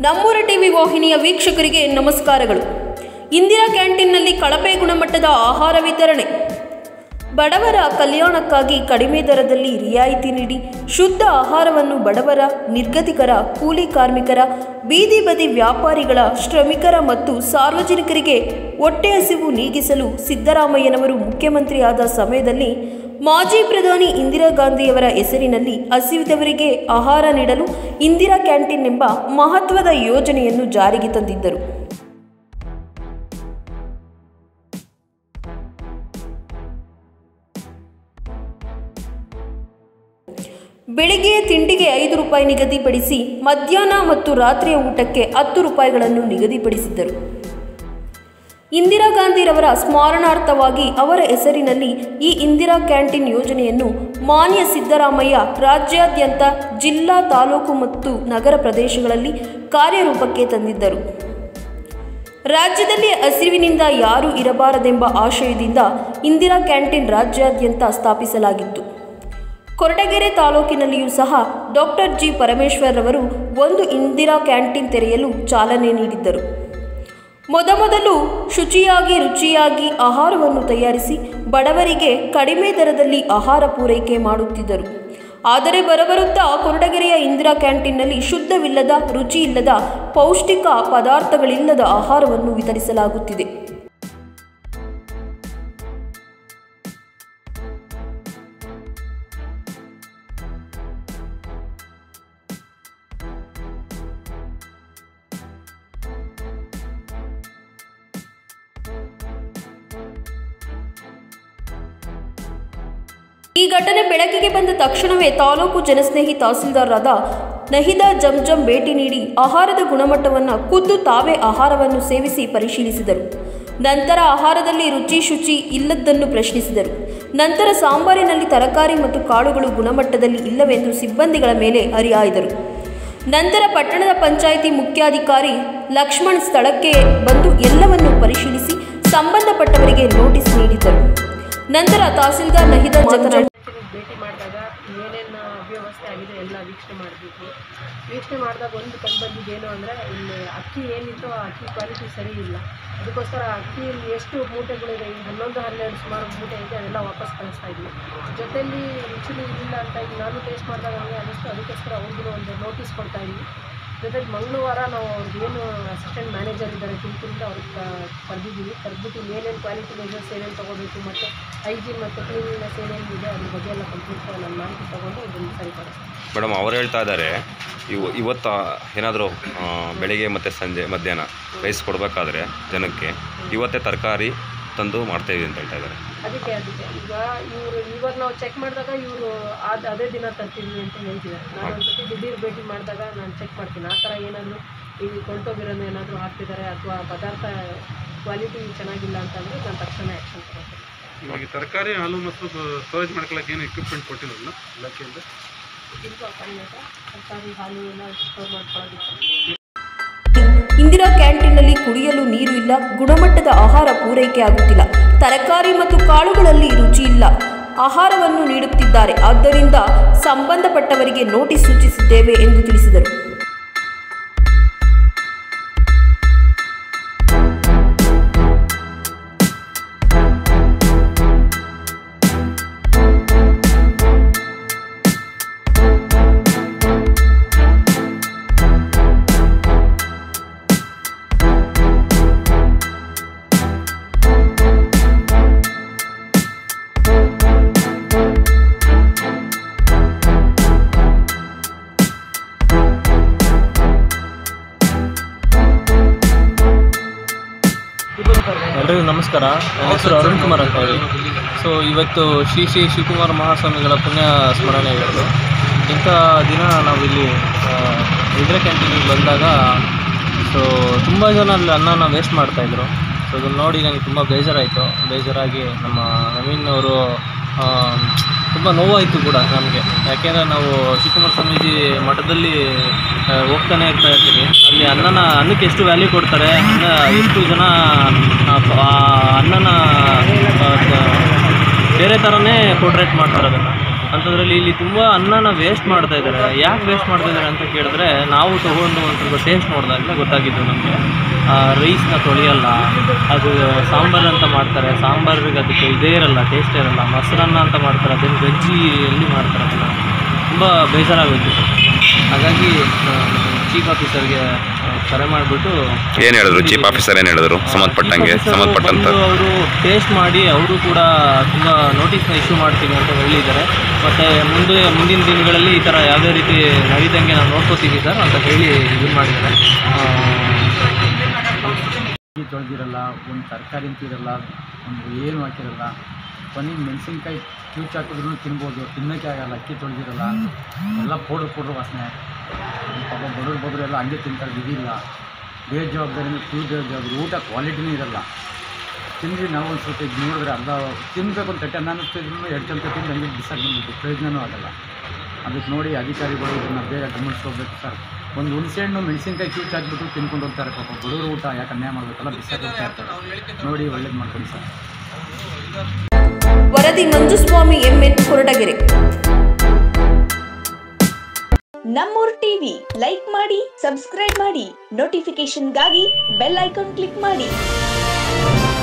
ನಮ್ಮೂರ ಟಿವಿ ವಾಹಿನಿಯ ವೀಕ್ಷಕರಿಗೆ ನಮಸ್ಕಾರಗಳು ಇಂದಿರಾ ಕ್ಯಾಂಟೀನ್ನಲ್ಲಿ ಕಳಪೆ ಗುಣಮಟ್ಟದ ಆಹಾರ ವಿತರಣೆ ಬಡವರ ಕಲ್ಯಾಣಕ್ಕಾಗಿ ಕಡಿಮೆ ದರದಲ್ಲಿ ರಿಯಾಯಿತಿ ನೀಡಿ ಶುದ್ಧ ಆಹಾರವನ್ನು ಬಡವರ ನಿರ್ಗತಿಕರ ಕೂಲಿ ಕಾರ್ಮಿಕರ ಬೀದಿ ಬದಿ ವ್ಯಾಪಾರಿಗಳ ಶ್ರಮಿಕರ ಮತ್ತು ಸಾರ್ವಜನಿಕರಿಗೆ ಹೊಟ್ಟೆ ಹಸಿವು ನೀಗಿಸಲು ಸಿದ್ದರಾಮಯ್ಯನವರು ಮುಖ್ಯಮಂತ್ರಿಯಾದ ಸಮಯದಲ್ಲಿ ಮಾಜಿ ಪ್ರಧಾನಿ ಇಂದಿರಾ ಗಾಂಧಿಯವರ ಹೆಸರಿನಲ್ಲಿ ಹಸಿವಿದವರಿಗೆ ಆಹಾರ ನೀಡಲು ಇಂದಿರಾ ಕ್ಯಾಂಟೀನ್ ಎಂಬ ಮಹತ್ವದ ಯೋಜನೆಯನ್ನು ಜಾರಿಗೆ ತಂದಿದ್ದರು ಬೆಳಿಗ್ಗೆ ತಿಂಡಿಗೆ ಐದು ರೂಪಾಯಿ ನಿಗದಿಪಡಿಸಿ ಮಧ್ಯಾಹ್ನ ಮತ್ತು ರಾತ್ರಿಯ ಊಟಕ್ಕೆ ಹತ್ತು ರೂಪಾಯಿಗಳನ್ನು ನಿಗದಿಪಡಿಸಿದ್ದರು ಇಂದಿರಾ ಗಾಂಧಿರವರ ಸ್ಮರಣಾರ್ಥವಾಗಿ ಅವರ ಹೆಸರಿನಲ್ಲಿ ಈ ಇಂದಿರಾ ಕ್ಯಾಂಟೀನ್ ಯೋಜನೆಯನ್ನು ಮಾನ್ಯ ಸಿದ್ದರಾಮಯ್ಯ ರಾಜ್ಯಾದ್ಯಂತ ಜಿಲ್ಲಾ ತಾಲೂಕು ಮತ್ತು ನಗರ ಪ್ರದೇಶಗಳಲ್ಲಿ ಕಾರ್ಯರೂಪಕ್ಕೆ ತಂದಿದ್ದರು ರಾಜ್ಯದಲ್ಲಿ ಹಸಿವಿನಿಂದ ಯಾರೂ ಇರಬಾರದೆಂಬ ಆಶಯದಿಂದ ಇಂದಿರಾ ಕ್ಯಾಂಟೀನ್ ರಾಜ್ಯಾದ್ಯಂತ ಸ್ಥಾಪಿಸಲಾಗಿತ್ತು ಕೊರಟಗೆರೆ ತಾಲೂಕಿನಲ್ಲಿಯೂ ಸಹ ಡಾಕ್ಟರ್ ಜಿ ಪರಮೇಶ್ವರ್ ಅವರು ಒಂದು ಇಂದಿರಾ ಕ್ಯಾಂಟೀನ್ ತೆರೆಯಲು ಚಾಲನೆ ನೀಡಿದ್ದರು ಮೊದಮೊದಲು ಶುಚಿಯಾಗಿ ರುಚಿಯಾಗಿ ಆಹಾರವನ್ನು ತಯಾರಿಸಿ ಬಡವರಿಗೆ ಕಡಿಮೆ ದರದಲ್ಲಿ ಆಹಾರ ಪೂರೈಕೆ ಮಾಡುತ್ತಿದ್ದರು ಆದರೆ ಬರಬರುತ್ತಾ ಕೊರಟಗೆರೆಯ ಇಂದಿರಾ ಕ್ಯಾಂಟೀನ್ನಲ್ಲಿ ಶುದ್ಧವಿಲ್ಲದ ರುಚಿಯಿಲ್ಲದ ಪೌಷ್ಟಿಕ ಪದಾರ್ಥಗಳಿಲ್ಲದ ಆಹಾರವನ್ನು ವಿತರಿಸಲಾಗುತ್ತಿದೆ ಈ ಘಟನೆ ಬೆಳಕಿಗೆ ಬಂದ ತಕ್ಷಣವೇ ತಾಲೂಕು ಜನಸ್ನೇಹಿ ತಹಸೀಲ್ದಾರರಾದ ನಹಿದಾ ಜಂಜಂ ಭೇಟಿ ನೀಡಿ ಆಹಾರದ ಗುಣಮಟ್ಟವನ್ನು ಖುದ್ದು ತಾವೇ ಆಹಾರವನ್ನು ಸೇವಿಸಿ ಪರಿಶೀಲಿಸಿದರು ನಂತರ ಆಹಾರದಲ್ಲಿ ರುಚಿ ಶುಚಿ ಇಲ್ಲದ್ದನ್ನು ಪ್ರಶ್ನಿಸಿದರು ನಂತರ ಸಾಂಬಾರಿನಲ್ಲಿ ತರಕಾರಿ ಮತ್ತು ಕಾಳುಗಳು ಗುಣಮಟ್ಟದಲ್ಲಿ ಇಲ್ಲವೆಂದು ಸಿಬ್ಬಂದಿಗಳ ಮೇಲೆ ಹರಿಹಾಯ್ದರು ನಂತರ ಪಟ್ಟಣದ ಪಂಚಾಯಿತಿ ಮುಖ್ಯಾಧಿಕಾರಿ ಲಕ್ಷ್ಮಣ್ ಸ್ಥಳಕ್ಕೆ ಬಂದು ಎಲ್ಲವನ್ನು ಪರಿಶೀಲಿಸಿ ಸಂಬಂಧಪಟ್ಟವರಿಗೆ ನೋಟಿಸ್ ನೀಡಿದರು ನಂತರ ತಹಸೀಲ್ದಾರ್ ನಹಿದಾ ಜಂಜಂ ಕ್ಯಾಂಟೀನಿಗೆ ಭೇಟಿ ಮಾಡಿದಾಗ ಏನೇನು ಅವ್ಯವಸ್ಥೆ ಆಗಿದೆ ಎಲ್ಲ ವೀಕ್ಷಣೆ ಮಾಡಿದ್ವಿ ವೀಕ್ಷಣೆ ಮಾಡಿದಾಗ ಒಂದು ಕಂಡು ಬಂದಿದ್ದೇನು ಅಂದರೆ ಇಲ್ಲಿ ಅಕ್ಕಿ ಏನಿತ್ತು ಆ ಅಕ್ಕಿ ಕ್ವಾಲಿಟಿ ಸರಿ ಇಲ್ಲ ಅದಕ್ಕೋಸ್ಕರ ಅಕ್ಕಿಯಲ್ಲಿ ಎಷ್ಟು ಮೂಟೆಗಳಿದೆ ಈಗ ಹನ್ನೊಂದು ಹನ್ನೆರಡು ಸುಮಾರು ಮೂಟೆ ಇದೆ ಅದೆಲ್ಲ ವಾಪಸ್ ಕಳಿಸ್ತಾ ಇದ್ವಿ ಜೊತೆಯಲ್ಲಿ ರುಚಿನೂ ಇಲ್ಲ ಅಂತ ಈಗ ನಾನು ಟೇಸ್ಟ್ ಮಾಡಿದಾಗ ನನಗೆ ಅನ್ನಿಸ್ತು ಅದಕ್ಕೋಸ್ಕರ ಅವ್ರಿಗೂ ಒಂದು ನೋಟಿಸ್ ಕೊಡ್ತಾ ಇದ್ವಿ ಜೊತೆಗೆ ಮಂಗಳವಾರ ನಾವು ಅವ್ರಿಗೆ ಏನು ಅಸಿಸ್ಟೆಂಟ್ ಮ್ಯಾನೇಜರ್ ಇದ್ದಾರೆ ತುಮಕೂರಿಂದ ಅವ್ರಿಗೆ ಕರೆದಿದ್ದೀವಿ ಕರೆದ್ಬಿಟ್ಟು ಏನೇನು ಕ್ವಾಲಿಟಿ ಮೆಜರ್ಸ್ ಏನೇನು ತೊಗೋಬೇಕು ಮತ್ತು ಹೈಜೀನ್ ಮತ್ತು ಕ್ಲೀನಿನೆಸ್ ಏನೇನು ಇದೆ ಅದ್ರ ಬಗ್ಗೆ ಎಲ್ಲ ಕಂಪ್ಲೀಟ್ ನಾನು ಮಾಹಿತಿ ತೊಗೊಂಡು ಇದನ್ನು ಸರಿಪಡಿಸ್ತೀನಿ ಮೇಡಮ್ ಅವ್ರು ಹೇಳ್ತಾ ಇದ್ದಾರೆ ಇವ್ ಇವತ್ತು ಏನಾದರೂ ಬೆಳಿಗ್ಗೆ ಮತ್ತು ಸಂಜೆ ಮಧ್ಯಾಹ್ನ ರೈಸ್ ಕೊಡಬೇಕಾದ್ರೆ ಜನಕ್ಕೆ ಇವತ್ತೇ ತರಕಾರಿ ತಂದು ಮಾಡ್ತಾಯಿದ್ದೀವಿ ಅಂತ ಹೇಳ್ತಾ ಇದ್ದಾರೆ ಅದಕ್ಕೆ ಅದಕ್ಕೆ ಈಗ ಇವರು ಇವಾಗ ನಾವು ಚೆಕ್ ಮಾಡಿದಾಗ ಇವರು ಅದು ಅದೇ ದಿನ ತರ್ತೀವಿ ಅಂತ ಹೇಳ್ತಿದ್ದಾರೆ ನಾನು ಒಂದ್ಸತಿ ದಿಢೀರ್ ಭೇಟಿ ಮಾಡಿದಾಗ ನಾನು ಚೆಕ್ ಮಾಡ್ತೀನಿ ಆ ಥರ ಏನಾದರೂ ಈಗ ಕೊಂಟೋಗಿರೋದು ಏನಾದರೂ ಹಾಕ್ತಿದ್ದಾರೆ ಅಥವಾ ಪದಾರ್ಥ ಕ್ವಾಲಿಟಿ ಚೆನ್ನಾಗಿಲ್ಲ ಅಂತಂದರೆ ನಾನು ತಕ್ಷಣ ಆ್ಯಕ್ಷನ್ ತಗೋತೀನಿ ಇವಾಗ ಈ ತರಕಾರಿ ಹಾಲು ಮತ್ತು ಸ್ಟೋರೇಜ್ ಮಾಡ್ಕೊಳಕ್ಕೆ ಏನು ಎಕ್ವಿಪ್ಮೆಂಟ್ ಕೊಟ್ಟಿಲ್ಲ ಇಲಾಖೆಯಿಂದ ಇಲ್ವಾ ಕಣ್ಣಿಗೆ ತರಕಾರಿ ಹಾಲು ಎಲ್ಲ ಸ್ಟೋರ್ ಮಾಡ್ಕೊಳ್ಳೋದಿತ್ತು ಇಂದಿರಾ ಕ್ಯಾಂಟೀನ್ನಲ್ಲಿ ಕುಡಿಯಲು ನೀರು ಇಲ್ಲ ಗುಣಮಟ್ಟದ ಆಹಾರ ಪೂರೈಕೆ ಆಗುತ್ತಿಲ್ಲ ತರಕಾರಿ ಮತ್ತು ಕಾಳುಗಳಲ್ಲಿ ರುಚಿ ಇಲ್ಲ ಆಹಾರವನ್ನು ನೀಡುತ್ತಿದ್ದಾರೆ ಆದ್ದರಿಂದ ಸಂಬಂಧಪಟ್ಟವರಿಗೆ ನೋಟಿಸ್ ಸೂಚಿಸಿದ್ದೇವೆ ಎಂದು ತಿಳಿಸಿದರು ಎಲ್ರಿಗೂ ನಮಸ್ಕಾರ ನನ್ನ ಹೆಸರು ಅರುಣ್ ಕುಮಾರ್ ಅಂತ ಹೇಳಿ ಸೊ ಇವತ್ತು ಶ್ರೀ ಶ್ರೀ ಶಿವಕುಮಾರ ಮಹಾಸ್ವಾಮಿಗಳ ಪುಣ್ಯ ಸ್ಮರಣೆ ಇವತ್ತು ಇಂಥ ದಿನ ನಾವಿಲ್ಲಿ ಆ, ಇಂದಿರಾ ಕ್ಯಾಂಟೀನಿಗೆ ಬಂದಾಗ ಸೊ ತುಂಬ ಜನ ಅಲ್ಲಿ ಅನ್ನನ ವೇಸ್ಟ್ ಮಾಡ್ತಾಯಿದ್ರು ಸೊ ಅದನ್ನು ನೋಡಿ ನನಗೆ ತುಂಬ ಬೇಜಾರಾಯಿತು ಬೇಜಾರಾಗಿ ನಮ್ಮ ನವೀನ್ ಅವರು ತುಂಬ ನೋವಾಯಿತು ಕೂಡ ನಮಗೆ ಯಾಕೆಂದರೆ ನಾವು ಶಿವಕುಮಾರ ಸ್ವಾಮೀಜಿ ಮಠದಲ್ಲಿ ಆ, ಹೋಗ್ತಾನೆ ಇರ್ತಾ ಇರ್ತೀವಿ ಅಲ್ಲಿ ಅನ್ನನ ಅನ್ನಕ್ಕೆ ಎಷ್ಟು ವ್ಯಾಲ್ಯೂ ಕೊಡ್ತಾರೆ ಅನ್ನ ಎಷ್ಟು ಜನ ಆ, ಪ- ಆ ಅನ್ನನ ಆ, ತ- ಬೇರೆ ಥರನೇ ಪೋರ್ಟ್ರೇಟ್ ಮಾಡ್ತಾರೆ ಅದನ್ನು ಅಂಥ ಅಂಥದ್ರಲ್ಲಿ ಇಲ್ಲಿ ತುಂಬ ಅನ್ನನ ವೇಸ್ಟ್ ಮಾಡ್ತಾ ಇದ್ದಾರೆ ಯಾಕೆ ವೇಸ್ಟ್ ಮಾಡ್ತಾ ಇದ್ದಾರೆ ಅಂತ ಕೇಳಿದ್ರೆ ನಾವು ತೊಗೊಂಡು ಒಂದು ಸ್ವಲ್ಪ ಟೇಸ್ಟ್ ನೋಡಿದಾಗಲೇ ಗೊತ್ತಾಗಿದ್ದು ನಮಗೆ ರೈಸ್ನ ತೊಳೆಯಲ್ಲ ಅದು ಸಾಂಬಾರು ಅಂತ ಮಾಡ್ತಾರೆ ಸಾಂಬಾರಿಗೆ ಅದಕ್ಕೆ ಇದೇ ಇರಲ್ಲ ಟೇಸ್ಟ್ ಇರಲ್ಲ ಮೊಸರನ್ನ ಅಂತ ಮಾಡ್ತಾರೆ ಅದನ್ನು ಗಜ್ಜಿಯಲ್ಲಿ ಮಾಡ್ತಾರೆ ಅದನ್ನ ತುಂಬ ಬೇಜಾರಾಗೋಯ್ತು ಸರ್ ಹಾಗಾಗಿ ಚೀಫ್ ಆಫೀಸರ್ಗೆ ಕರೆ ಮಾಡಿಬಿಟ್ಟು ಏನು ಹೇಳಿದ್ರು ಚೀಫ್ ಆಫೀಸರ್ ಏನು ಹೇಳಿದ್ರು ಸಂಬಂಧಪಟ್ಟಂಗೆ ಸಂಬಂಧಪಟ್ಟಂತ ಅವರು ಟೇಸ್ಟ್ ಮಾಡಿ ಅವರು ಕೂಡ ತುಂಬ ನೋಟಿಸ್ನ ಇಶ್ಯೂ ಮಾಡ್ತೀನಿ ಅಂತ ಹೇಳಿದ್ದಾರೆ ಮತ್ತು ಮುಂದೆ ಮುಂದಿನ ದಿನಗಳಲ್ಲಿ ಈ ಥರ ಯಾವುದೇ ರೀತಿ ನಡೀದಂಗೆ ನಾವು ನೋಡ್ಕೋತೀವಿ ಸರ್ ಅಂತ ಹೇಳಿ ಇದು ಮಾಡಿದ್ದಾರೆ ಅಕ್ಕಿ ತೊಳೆದಿರಲ್ಲ ಒಂದು ತರಕಾರಿ ಅಂತ ಇರಲ್ಲ ಒಂದು ಏನು ಹಾಕಿರಲ್ಲ ಕೊನೆಗೆ ಮೆಣಸಿನ್ಕಾಯಿ ಕ್ಯೂಚ್ ಹಾಕಿದ್ರು ತಿನ್ಬೋದು ತಿನ್ನೋಕ್ಕೆ ಆಗಲ್ಲ ಅಕ್ಕಿ ತೊಳೆದಿರಲ್ಲ ಎಲ್ಲ ಪೌಡ್ರ್ ಪೌಡ್ರ್ ವಾಸನೆ ಪಾಪ ಬಡವ್ರು ಬಡವ್ರು ಎಲ್ಲ ಹಂಗೆ ತಿಂತಾರೆ ಇದಿಲ್ಲ ಬೇಜವಾಬ್ದಾರಿಯಿಂದ ಫುಲ್ ಬೇಜವಾಬ್ದಾರಿ ಊಟ ಕ್ವಾಲಿಟಿನೇ ಇರಲ್ಲ ತಿಂದ್ವಿ ನಾವು ಒಂದು ಸ್ವಲ್ಪ ಇದು ನೋಡಿದ್ರೆ ಅರ್ಧ ತಿನ್ನಬೇಕು ಅಂತ ತಟ್ಟೆ ಅನ್ನ ಅನ್ನಿಸ್ತಿದ್ರು ಎರಡು ಚಮಚ ತಿಂದು ಹಂಗೆ ಬಿಸಾಕ್ಬಿಟ್ಟು ಪ್ರಯೋಜನವೂ ಆಗಲ್ಲ ಅದಕ್ಕೆ ನೋಡಿ ಅಧಿಕಾರಿಗಳು ಇದನ್ನು ಬೇಗ ಗಮನಿಸ್ಕೋಬೇಕು ಸರ್ ಒಂದು ಹುಣಸೆಹಣ್ಣು ಮೆಣಸಿನ್ಕಾಯಿ ಕ್ಯೂಚ್ ಹಾಕ್ಬಿಟ್ಟು ತಿನ್ಕೊಂಡು ಹೋಗ್ತಾರೆ ಪಾಪ ಬಡವರು ಊಟ ಯಾಕೆ ಅನ್ಯಾಯ ಮಾಡಬೇಕಲ್ಲ ಬಿಸಾಕ್ ಹೋಗ್ತಾ ಇರ್ತಾರೆ ನೋಡಿ ಒಳ್ಳೇದು ಮಾಡ್ಕೊಳ್ಳಿ ಸರ್ ವರದಿ ಮಂಜುಸ್ವಾಮಿ ಎಂಎನ್ ಕೊರಟಗೆರೆ ನಮ್ಮೂರ್ ಟಿವಿ ಲೈಕ್ ಮಾಡಿ ಸಬ್ಸ್ಕ್ರೈಬ್ ಮಾಡಿ ನೋಟಿಫಿಕೇಶನ್ಗಾಗಿ ಬೆಲ್ ಐಕಾನ್ ಕ್ಲಿಕ್ ಮಾಡಿ